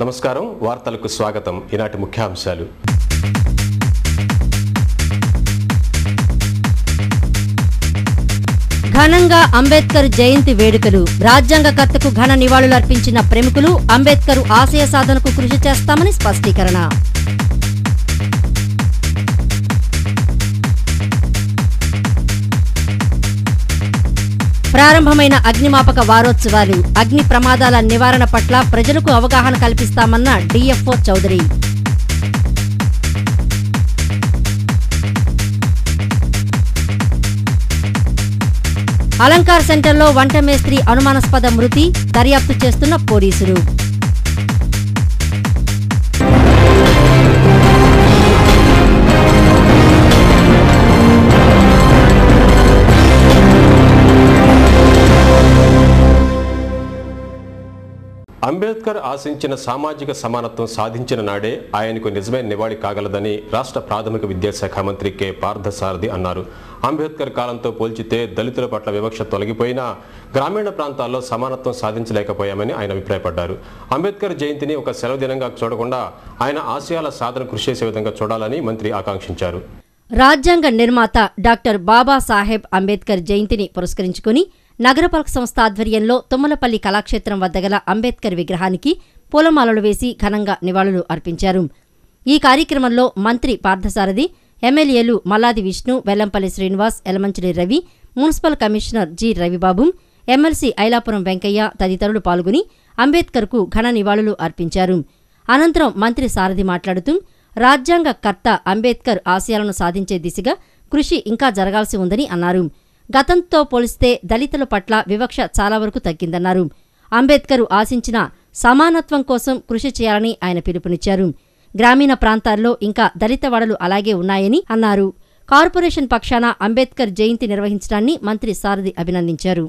నమస్కారం వార్తలకు స్వాగతం ఈనాటి ముఖ్యాంశాలు ఘనంగా అంబేద్కర్ జయంతి వేడుకలు రాజ్యాంగకర్తకు ఘన నివాళులర్పించిన ప్రముఖులు అంబేద్కర్ ఆశయ సాధనకు కృషి చేస్తామని స్పష్టీకరణ ప్రారంభమైన అగ్నిమాపక వారోత్సవాలు అగ్ని ప్రమాదాల నివారణ పట్ల ప్రజలకు అవగాహన కల్పిస్తామన్న డిఎఫ్ఓ చౌదరి అలంకార్ సెంటర్లో వంట మేస్త్రి అనుమానాస్పద మృతి దర్యాప్తు చేస్తున్న పోలీసులు అంబేద్కర్ ఆశించిన సామాజిక సమానత్వం సాధించిన నాడే ఆయనకు నిజమైన నివాళి కాగలదని రాష్ట్ర ప్రాథమిక విద్యాశాఖ మంత్రి కె పార్థసారథి అన్నారు అంబేద్కర్ కాలంతో పోల్చితే దళితుల పట్ల వివక్ష తొలగిపోయినా గ్రామీణ ప్రాంతాల్లో సమానత్వం సాధించలేకపోయామని ఆయన అభిప్రాయపడ్డారు అంబేద్కర్ జయంతిని ఒక సెలవు దినంగా చూడకుండా ఆయన ఆశయాల సాధన కృషి చేసే విధంగా చూడాలని మంత్రి ఆకాంక్షించారు రాజ్యాంగ నిర్మాత డాక్టర్ బాబాసాహెబ్ అంబేద్కర్ జయంతిని పురస్కరించుకుని నగరపాలక సంస్థ ఆధ్వర్యంలో తుమ్మలపల్లి కళాక్షేత్రం వద్ద గల అంబేద్కర్ విగ్రహానికి పూలమాలలు వేసి ఘనంగా నివాళులు అర్పించారు ఈ కార్యక్రమంలో మంత్రి పార్థసారథి ఎమ్మెల్యేలు Malladi Vishnu Vellampalli Srinivas Elamanchili Ravi municipal commissioner G Ravibabu MLC Ailapuram Venkaiah తదితరులు పాల్గొని అంబేద్కర్కు ఘన నివాళులు అర్పించారు అనంతరం మంత్రి సారథి మాట్లాడుతూ రాజ్యాంగ కర్త అంబేద్కర్ ఆశయాలను సాధించే దిశగా కృషి ఇంకా జరగాల్సి ఉందని అన్నారు గతంతో పోలిస్తే దళితుల పట్ల వివక్ష చాలా వరకు తగ్గిందన్నారు అంబేద్కర్ ఆశించిన సమానత్వం కోసం కృషి చేయాలని ఆయన పిలుపునిచ్చారు గ్రామీణ ప్రాంతాల్లో ఇంకా దళిత వాడలు అలాగే ఉన్నాయని అన్నారు కార్పొరేషన్ పక్షాన అంబేద్కర్ జయంతి నిర్వహించడాన్ని మంత్రి సారథి అభినందించారు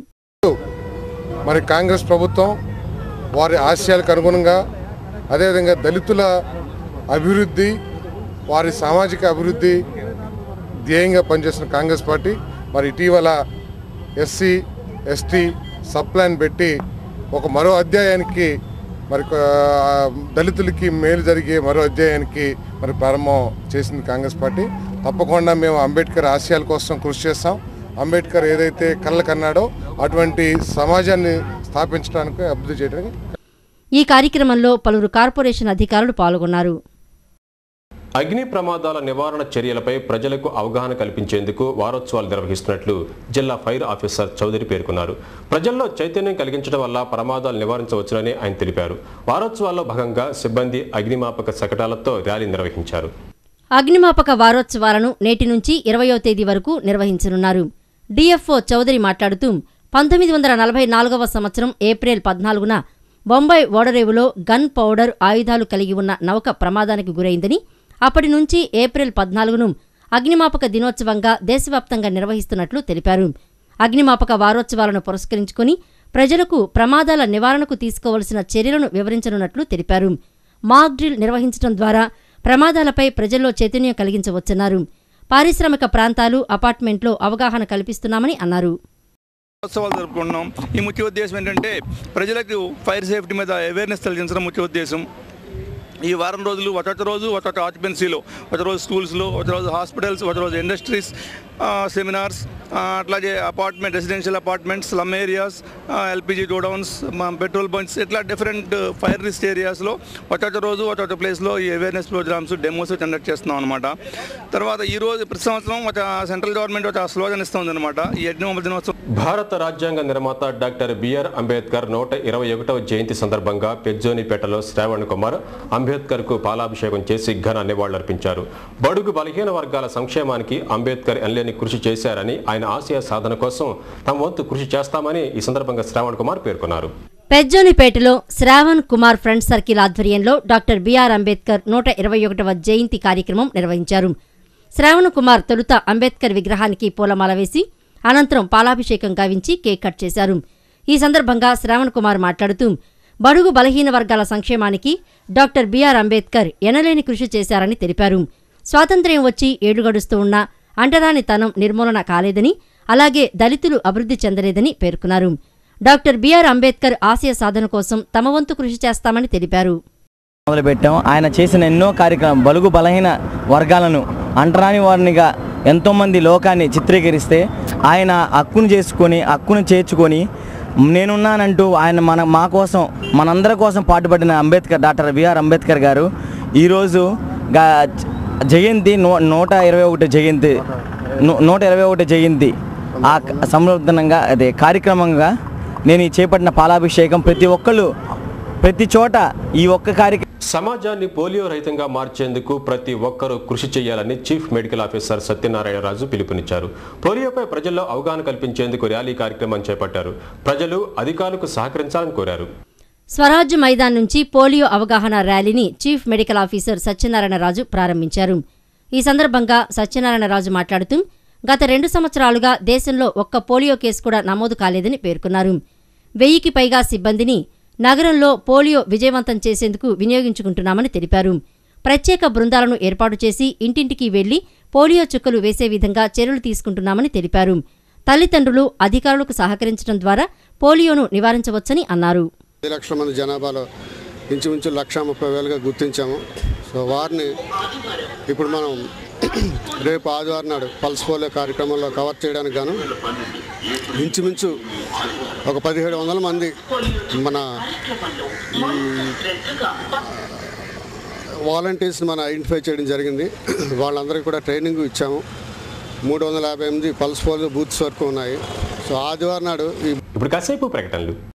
మరి కాంగ్రెస్ ప్రభుత్వం వారి ఆశయాలకు అనుగుణంగా అదేవిధంగా దళితుల అభివృద్ధి వారి సామాజిక అభివృద్ధి ధ్యేయంగా పనిచేస్తున్న కాంగ్రెస్ పార్టీ మరి ఇటీవల ఎస్సీ ఎస్టీ సబ్ ప్లాన్ పెట్టి ఒక మరో అధ్యాయానికి మరి ఆ, దళితులకి మేలు జరిగే మరో అధ్యాయానికి మరి ప్రారంభం చేసింది కాంగ్రెస్ పార్టీ తప్పకుండా మేము అంబేద్కర్ ఆశయాల కోసం కృషి చేస్తాం అంబేద్కర్ ఏదైతే కళ్ళ కన్నాడో అటువంటి సమాజాన్ని స్థాపించడానికి అభివృద్ధి చేయడానికి ఈ కార్యక్రమంలో పలువురు కార్పొరేషన్ అధికారులు పాల్గొన్నారు అగ్ని ప్రమాదాల నివారణ చర్యలపై ప్రజలకు అవగాహన కల్పించేందుకు వారోత్సవాలు నిర్వహిస్తున్నట్లు జిల్లా ఫైర్ ఆఫీసర్ చౌదరి పేర్కొన్నారు ప్రజల్లో చైతన్యం కలిగించడం వల్ల ప్రమాదాలు నివారించవచ్చునని ఆయన తెలిపారు వారోత్సవాల్లో భాగంగా సిబ్బంది అగ్నిమాపక శకటాలతో ర్యాలీ నిర్వహించారు అగ్నిమాపక వారోత్సవాలను నేటి నుంచి ఇరవయో తేదీ వరకు నిర్వహించనున్నారు డిఎఫ్ఓ చౌదరి మాట్లాడుతూ పంతొమ్మిది వందల నలభై నాలుగవ సంవత్సరం ఏప్రిల్ పద్నాలుగున బొంబాయి ఓడరేవులో గన్ పౌడర్ ఆయుధాలు కలిగి ఉన్న నౌక ప్రమాదానికి గురైందని అప్పటి నుంచి ఏప్రిల్ పద్నాలుగును అగ్నిమాపక దినోత్సవంగా దేశవ్యాప్తంగా నిర్వహిస్తున్నట్లు తెలిపారు అగ్నిమాపక వారోత్సవాలను పురస్కరించుకుని ప్రజలకు ప్రమాదాల నివారణకు తీసుకోవలసిన చర్యలను వివరించనున్నట్లు తెలిపారు మాక్ డ్రిల్ నిర్వహించడం ద్వారా ప్రమాదాలపై ప్రజల్లో చైతన్యం కలిగించవచ్చన్నారు పారిశ్రామిక ప్రాంతాలు అపార్ట్మెంట్లో అవగాహన కల్పిస్తున్నామని అన్నారు ఉత్సవాలు జరుపుకుంటున్నాం ఈ ముఖ్య ఉద్దేశం ఏంటంటే ప్రజలకు ఫైర్ సేఫ్టీ మీద అవేర్నెస్ కలిగించడం ముఖ్య ఉద్దేశం ఈ వారం రోజులు ఒక్కొక్క రోజు ఒక్కొక్క ఆక్యుపెన్సీలో ఒక రోజు స్కూల్స్లో ఒక రోజు హాస్పిటల్స్ ఒక రోజు ఇండస్ట్రీస్ సెమినార్స్ అట్లాగే apartment residential apartments slum areas LPG godowns petrol bunks ఇట్లా డిఫరెంట్ ఫైర్ రిస్క్ ఏరియాస్లో ఒక్కొక్క రోజు ఒక్కొక్క ప్లేస్లో ఈ అవేర్నెస్ ప్రోగ్రామ్స్ డెమోస్ కండక్ట్ చేస్తున్నాం అనమాట తర్వాత ఈ రోజు ప్రతి సంవత్సరం ఒక సెంట్రల్ గవర్నమెంట్ ఒక స్లోగన్ ఇస్తుంది అనమాట ఈ యజ్ఞోప దినోత్సవం భారత రాజ్యాంగ నిర్మాత డాక్టర్ బిఆర్ అంబేద్కర్ నూట ఇరవై ఒకటవ జయంతి సందర్భంగా పెజ్జోనిపేటలో శ్రావణ్ కుమార్ అంబేద్కర్ కు పాలాభిషేకం చేసి ఘన నివాళులర్పించారు బడుగు బలహీన వర్గాల సంక్షేమానికి అంబేద్కర్ ఎనలేని కృషి చేశారని ఆయన ఆశయ సాధన కోసం తమ వంతు కృషి చేస్తామని ఈ సందర్భంగా శ్రావణ్ కుమార్ పేర్కొన్నారు పెజ్జోనిపేటలో శ్రావణ్ కుమార్ ఫ్రెండ్ సర్కిల్ ఆధ్వర్యంలో డాక్టర్ బిఆర్ అంబేద్కర్ నూట ఇరవై ఒకటవ జయంతి కార్యక్రమం నిర్వహించారు శ్రావణ్ కుమార్ తొలుత అంబేద్కర్ విగ్రహానికి పూలమాల వేసి అనంతరం పాలాభిషేకం గావించి కేక్ కట్ చేశారు ఈ సందర్భంగా శ్రావణ్ కుమార్ మాట్లాడుతూ బడుగు బలహీన వర్గాల సంక్షేమానికి డాక్టర్ బిఆర్ అంబేద్కర్ ఎనలేని కృషి చేశారని తెలిపారు స్వాతంత్ర్యం వచ్చి ఏడు గడుస్తూ ఉన్నా అంటరానితనం నిర్మూలన కాలేదని అలాగే దళితులు అభివృద్ధి చెందలేదని పేర్కొన్నారు డాక్టర్ బిఆర్ అంబేద్కర్ ఆశయ సాధన కోసం తమ వంతు కృషి చేస్తామని తెలిపారు మొదలుపెట్టాం ఆయన చేసిన ఎన్నో కార్యక్రమం బలుగు బలహీన వర్గాలను అంటరాని వారినిగా ఎంతోమంది లోకాన్ని చిత్రీకరిస్తే ఆయన హక్కును చేసుకొని హక్కును చేర్చుకొని నేనున్నానంటూ ఆయన మన మా కోసం మనందరి కోసం పాటుపడిన అంబేద్కర్ డాక్టర్ బిఆర్ అంబేద్కర్ గారు ఈరోజు గా జయంతి నూ నూట ఇరవై ఒకటి జయంతి నూ- నూట ఇరవై ఒకటి జయంతి ఆ క- సంవర్ధనంగా అదే కార్యక్రమంగా నేను ఈ చేపట్టిన పాలాభిషేకం ప్రతి ఒక్కళ్ళు ప్రతి చోట ఈ ఒక్క కార్యక్రమం సమాజాన్ని పోలియో రహితంగా మార్చేందుకు ప్రతి ఒక్కరూ కృషి చేయాలని చీఫ్ మెడికల్ ఆఫీసర్ సత్యనారాయణరాజు పిలుపునిచ్చారు పోలియోపై ప్రజల్లో అవగాహన కల్పించేందుకు ర్యాలీ కార్యక్రమం చేపట్టారు ప్రజలు అధికారులకు సహకరించాలని కోరారు స్వరాజ్య మైదాన్ నుంచి పోలియో అవగాహన ర్యాలీని చీఫ్ మెడికల్ ఆఫీసర్ సత్యనారాయణరాజు ప్రారంభించారు ఈ సందర్భంగా సత్యనారాయణరాజు మాట్లాడుతూ గత రెండు సంవత్సరాలుగా దేశంలో ఒక్క పోలియో కేసు కూడా నమోదు కాలేదని పేర్కొన్నారు వెయ్యికి పైగా సిబ్బందిని నగరంలో పోలియో విజయవంతం చేసేందుకు వినియోగించుకుంటున్నామని తెలిపారు ప్రత్యేక బృందాలను ఏర్పాటు చేసి ఇంటింటికి వెళ్లి పోలియో చుక్కలు వేసే విధంగా చర్యలు తీసుకుంటున్నామని తెలిపారు తల్లిదండ్రులు అధికారులకు సహకరించడం ద్వారా పోలియోను నివారించవచ్చని అన్నారు పది లక్షల మంది జనాభాలో ఇంచుమించు లక్ష ముప్పై వేలుగా గుర్తించాము సో వారిని ఇప్పుడు మనం రేపు ఆదివారం నాడు పల్స్ పోలియో కార్యక్రమంలో కవర్ చేయడానికి గాను ఇంచుమించు ఒక పదిహేడు వందల మంది మన వాలంటీర్స్ని మనం ఐడెంటిఫై చేయడం జరిగింది వాళ్ళందరికీ కూడా ట్రైనింగ్ ఇచ్చాము మూడు వందల యాభై ఎనిమిది పల్స్ పోలియో బూత్స్ వరకు ఉన్నాయి సో ఆదివారం నాడు ఈ ఇప్పుడు కాసేపు ప్రకటనలు